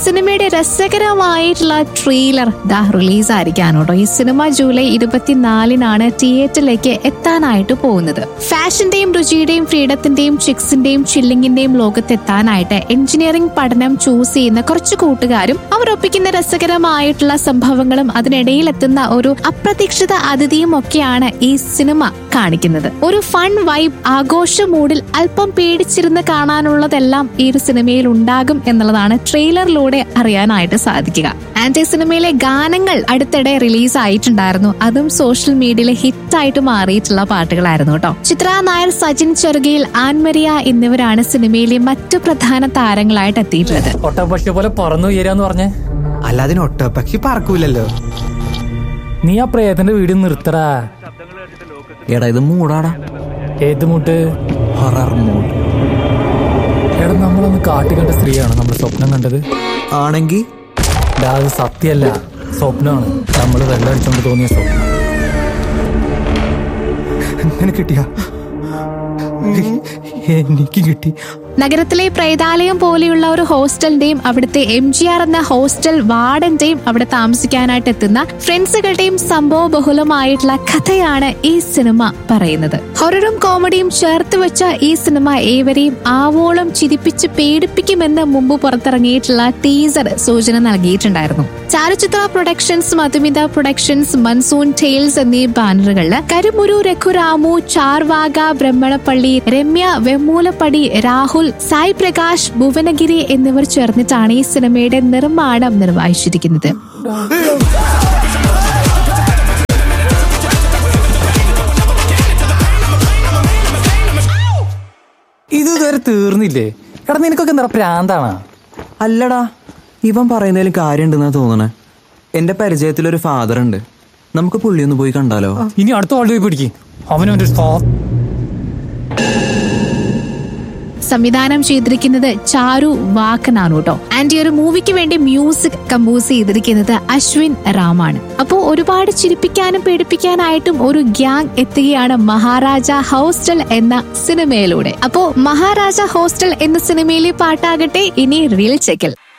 സിനിമയുടെ രസകരമായിട്ടുള്ള ട്രെയിലർ ദാ റിലീസ് ആയിരിക്കാണ് കേട്ടോ ഈ സിനിമ ജൂലൈ ഇരുപത്തിനാലിനാണ് തിയേറ്ററിലേക്ക് എത്താനായിട്ട് പോകുന്നത് ഫാഷന്റെയും രുചിയുടെയും ഫ്രീഡത്തിന്റെയും ചിക്സിന്റെയും ചില്ലിങ്ങിന്റെയും ലോകത്തെത്താനായിട്ട് എഞ്ചിനീയറിംഗ് പഠനം ചൂസ് ചെയ്യുന്ന കുറച്ച് കൂട്ടുകാരും അവർ ഒപ്പിക്കുന്ന രസകരമായിട്ടുള്ള സംഭവങ്ങളും അതിനിടയിൽ എത്തുന്ന ഒരു അപ്രതീക്ഷിത അതിഥിയും ഒക്കെയാണ് ഈ സിനിമ കാണിക്കുന്നത് ഒരു ഫൺ വൈബ് ആഘോഷ മൂഡിൽ അല്പം പേടിച്ചിരുന്ന് കാണാനുള്ളതെല്ലാം ഈ ഒരു സിനിമയിൽ ഉണ്ടാകും എന്നുള്ളതാണ് ട്രെയിലറിലൂടെ അറിയാനായിട്ട് സാധിക്കുക ആൻഡ് ഈ സിനിമയിലെ ഗാനങ്ങൾ അടുത്തിടെ റിലീസ് ആയിട്ടുണ്ടായിരുന്നു അതും സോഷ്യൽ മീഡിയയിൽ ഹിറ്റായിട്ട് മാറിയിട്ടുള്ള പാട്ടുകളായിരുന്നു കേട്ടോ ചിത്ര നായർ സജിൻ ചെറുകയിൽ ആൻമരിയ എന്നിവരാണ് സിനിമയിലെ മറ്റു പ്രധാന താരങ്ങളായിട്ട് എത്തിയിട്ടുള്ളത് ഒട്ടപക്ഷിയെ പോലെ പറന്നു ഉയരാന്ന് പറഞ്ഞേ അല്ലാതിന് ഒട്ട പക്ഷി പറക്കൂലല്ലോ നീ ആ പ്രേതന്റെ വീട് നിർത്തടാ എടാ ഇത് മൂടാടാ ഏത് മുട്ട് ഹൊറർ മൂഡ് എടാ നമ്മളൊന്ന് കാട്ടി കണ്ട സ്ത്രീയാണ് നമ്മൾ സ്വപ്നം കണ്ടത് ആണെങ്കി ഡാ, അത് സത്യമല്ല സ്വപ്നമാണ് നമ്മൾ വെള്ളമടിച്ചോണ്ട് തോന്നിയ സ്വപ്നം നിനക്ക് കിട്ടിയ എനിക്ക് കിട്ടി നഗരത്തിലെ പ്രേതാലയം പോലെയുള്ള ഒരു ഹോസ്റ്റലിന്റെയും അവിടുത്തെ എം ജി ആർ എന്ന ഹോസ്റ്റൽ വാർഡന്റെയും അവിടെ താമസിക്കാനായിട്ട് എത്തുന്ന ഫ്രണ്ട്സുകളുടെയും സംഭവ ബഹുലമായിട്ടുള്ള കഥയാണ് ഈ സിനിമ പറയുന്നത് ഹൊററും കോമഡിയും ചേർത്ത് വെച്ച ഈ സിനിമ ഏവരെയും ആവോളം ചിരിപ്പിച്ച് പേടിപ്പിക്കുമെന്ന് മുമ്പ് പുറത്തിറങ്ങിയിട്ടുള്ള ടീസർ സൂചന നൽകിയിട്ടുണ്ടായിരുന്നു Charuchitra productions Madhumita productions monsoon tales എന്നീ ബാനറുകളിൽ കരുമുരു രഘുരാമു ചാർവാക ബ്രഹ്മണപ്പള്ളി രമ്യ വെമ്മൂലപ്പടി രാഹുൽ സായി പ്രകാശ് ഭുവനഗിരി എന്നിവർ ചേർന്നിട്ടാണ് ഈ സിനിമയുടെ നിർമ്മാണം നിർവഹിച്ചിരിക്കുന്നത് ഇത് ഇതുവരെ തീർന്നില്ലേ എടാ നിനക്കൊക്കെ എന്താ പ്രാന്താണാ അല്ലടാ ഇവൻ പറയുന്നതിൽ കാര്യമുണ്ടെന്നാ തോന്നണേ എന്റെ പരിചയത്തിലൊരു ഫാദർ ഉണ്ട് നമുക്ക് പുള്ളി ഒന്ന് പോയി കണ്ടാലോ ഇനി അടുത്ത ആളുടെ പോയി പിടിക്കും അവനവന്റെ സ്കോ- സംവിധാനം ചെയ്തിരിക്കുന്നത് ചാരു വാക്കനാണ് കേട്ടോ ആൻഡ് ഈ ഒരു മൂവിക്ക് വേണ്ടി മ്യൂസിക് കമ്പോസ് ചെയ്തിരിക്കുന്നത് അശ്വിൻ റാമാണ് അപ്പോ ഒരുപാട് ചിരിപ്പിക്കാനും പേടിപ്പിക്കാനായിട്ടും ഒരു ഗ്യാങ് എത്തുകയാണ് മഹാരാജ ഹോസ്റ്റൽ എന്ന സിനിമയിലൂടെ അപ്പോ മഹാരാജ ഹോസ്റ്റൽ എന്ന സിനിമയിലെ പാട്ടാകട്ടെ ഇനി റീൽ ചെക്കിൽ